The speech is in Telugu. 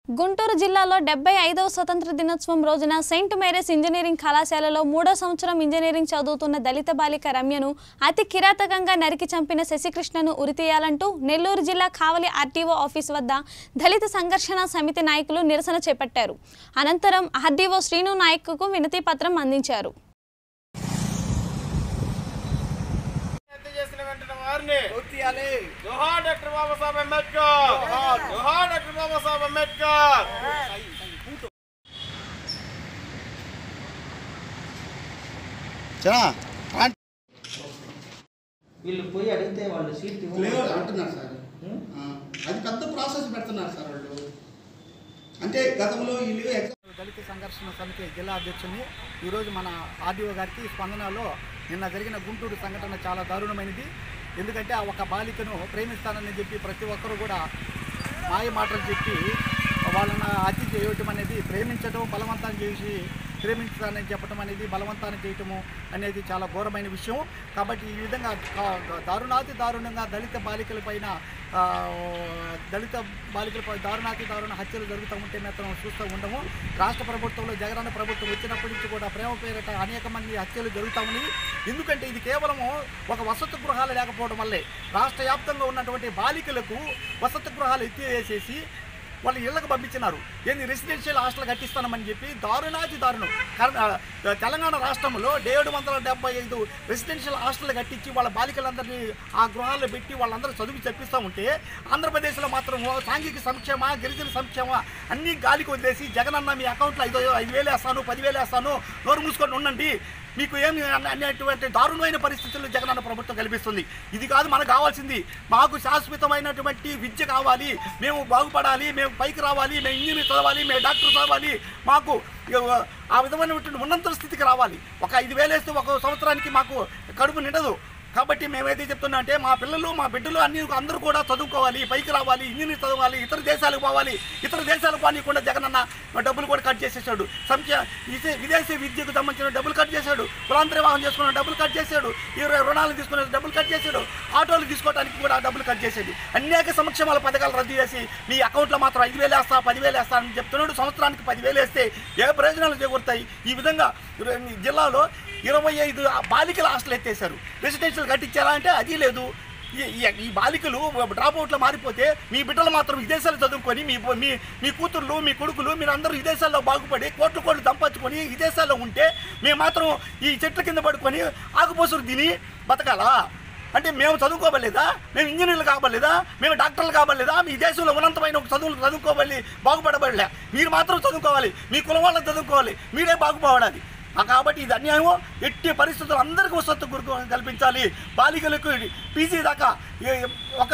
గుంటూరు జిల్లాలో డెబ్బై ఐదవ స్వతంత్ర దినోత్సవం రోజున సెయింట్ మేరీస్ ఇంజనీరింగ్ కళాశాలలో మూడో సంవత్సరం ఇంజనీరింగ్ చదువుతున్న దళిత బాలిక రమ్యను అతి కిరాతకంగా నరికి చంపిన శశికృష్ణను ఉరితీయాలంటూ నెల్లూరు జిల్లా కావలి ఆర్టీఓ ఆఫీస్ వద్ద దళిత సంఘర్షణ సమితి నాయకులు నిరసన చేపట్టారు అనంతరం ఆర్డీఓ శ్రీను నాయక్కు వినతి పత్రం అందించారు హత్య చేసిన వెంటనే వారిని పూర్తియాలి జోహార్ డాక్టర్ బాబాసాహెబ్ అంబేద్కర్ జోహార్ డాక్టర్ బాబాసాహెబ్ అంబేద్కర్ చనా వీళ్ళు పోయి అడిగితే వాళ్ళు సీట్ ఇవ్వరు. లేవు అంటున్నారు సార్ ఉం? ఆ, అది పెద్ద ప్రాసెస్ పెడుతున్నారు సార్ వాళ్ళు అంటే గతంలో వీళ్ళు ఎగ్జామ్ దళిత సంఘర్షణ సమితి జిల్లా అధ్యక్షుని ఈరోజు మన ఆర్డీఓ గారికి స్పందనలో నిన్న జరిగిన గుంటూరు సంఘటన చాలా దారుణమైనది ఎందుకంటే ఆ ఒక బాలికను ప్రేమిస్తానని చెప్పి ప్రతి ఒక్కరూ కూడా మాయ మాటలు చెప్పి వాళ్ళని హత్య చేయటం అనేది ప్రేమించడం బలవంతం చేసి ప్రేమించాలని చెప్పడం అనేది బలవంతాన్ని చేయటము అనేది చాలా ఘోరమైన విషయం కాబట్టి ఈ విధంగా కా- దారుణాతి దారుణంగా దళిత బాలికల పైన ఆ, దళిత బాలికలపై దారుణాతి దారుణ హత్యలు జరుగుతూ ఉంటే మాత్రం చూస్తూ ఉండము రాష్ట్ర ప్రభుత్వంలో జగనన్న ప్రభుత్వం వచ్చినప్పటి నుంచి కూడా ప్రేమ పేరిట అనేక మంది హత్యలు జరుగుతూ ఉన్నాయి ఎందుకంటే ఇది కేవలము ఒక వసతి గృహాలు లేకపోవడం వల్లే రాష్ట్ర వ్యాప్తంగా ఉన్నటువంటి బాలికలకు వసతి గృహాలు ఎత్తివేసేసి వాళ్ళు ఇళ్లకు పంపించినారు ఏంది రెసిడెన్షియల్ హాస్టల్ కట్టిస్తానమని చెప్పి దారుణాతి దారుణం కర్ణ- ఆ, తెలంగాణ రాష్ట్రంలో ఏడు వందల డెబ్బై ఐదు రెసిడెన్షియల్ హాస్టల్ కట్టించి వాళ్ళ బాలికలందరినీ ఆ గృహాల్లో పెట్టి వాళ్ళందరూ చదువు చెప్పిస్తూ ఉంటే ఆంధ్రప్రదేశ్లో మాత్రం సాంఘిక సంక్షేమ గిరిజన సంక్షేమ అన్ని గాలికి వదిలేసి జగనన్న మీ అకౌంట్లో ఐదు ఐదు వేలు వేస్తాను పదివేలు వేస్తాను నోరు మూసుకొని ఉండండి మీకు ఏమి అన్న- అనేటువంటి దారుణమైన పరిస్థితుల్లో జగనన్న ప్రభుత్వం కల్పిస్తుంది ఇది కాదు మనకు కావాల్సింది మాకు శాశ్వతమైనటువంటి విద్య కావాలి మేము బాగుపడాలి మేము పైకి రావాలి మేము ఇంజనీర్ చదవాలి మేము డాక్టర్ చదవాలి మాకు ఇక ఆ విధమైనటువంటి ఉన్నత స్థితికి రావాలి ఒక ఐదు వేలు వేస్తే ఒక సంవత్సరానికి మాకు కడుపు నిండదు కాబట్టి మేమైతే చెప్తున్నా అంటే మా పిల్లలు మా బిడ్డలు అన్ని అందరూ కూడా చదువుకోవాలి పైకి రావాలి ఇంజనీర్ చదవాలి ఇతర దేశాలకు పోవాలి ఇతర దేశాలకు పోనీయకుండా జగనన్న డబ్బులు కూడా కట్ చేసేసాడు సంఖ్య విదే- విదేశీ విద్యకు సంబంధించిన డబ్బులు కట్ చేశాడు కులాంతర వివాహం చేసుకున్న డబ్బులు కట్ చేశాడు ఇరవై రుణాలు తీసుకున్న డబ్బులు కట్ చేశాడు ఆటోలు తీసుకోవడానికి కూడా డబ్బులు కట్ చేసేది అనేక సంక్షేమాల పథకాలు రద్దు చేసి మీ అకౌంట్లో మాత్రం ఐదు వేలు వేస్తా పదివేలు వేస్తా అని చెప్తున్నాడు సంవత్సరానికి పదివేలు వేస్తే ఏ ప్రయోజనాలు చేకూరుతాయి ఈ విధంగా ఇరవై- ఈ జిల్లాలో ఇరవై ఐదు బాలికల హాస్టల్ ఎత్తేసారు రెసిడెన్షియల్ కట్టించారా అంటే అది లేదు ఈ- ఈ- ఈ బాలికలు డ్రాప్ అవుట్లో మారిపోతే మీ బిడ్డలు మాత్రం విదేశాలు చదువుకొని మీ మీ మీ కూతుర్లు మీ కొడుకులు మీరు అందరూ విదేశాల్లో బాగుపడి కోట్లు కోట్లు సంపాదించుకొని విదేశాల్లో ఉంటే మేము మాత్రం ఈ చెట్ల కింద పడుకొని ఆకుపోసులు తిని బతకాలా అంటే మేము చదువుకోవలేదా మేము ఇంజనీర్లు కావలేదా మేము డాక్టర్లు కావలేదా మీ దేశంలో ఉన్నతమైన ఒక చదువులు చదువుకోవాలి బాగుపడబడలే మీరు మాత్రం చదువుకోవాలి మీ కులం వాళ్ళని చదువుకోవాలి మీరే బాగుపడాలి ఆ కాబట్టి ఇది అన్యాయం ఎట్టి పరిస్థితులు అందరికీ వసత్తు గురుకు కల్పించాలి బాలికలకు పీజీ దాకా ఏ- ఒక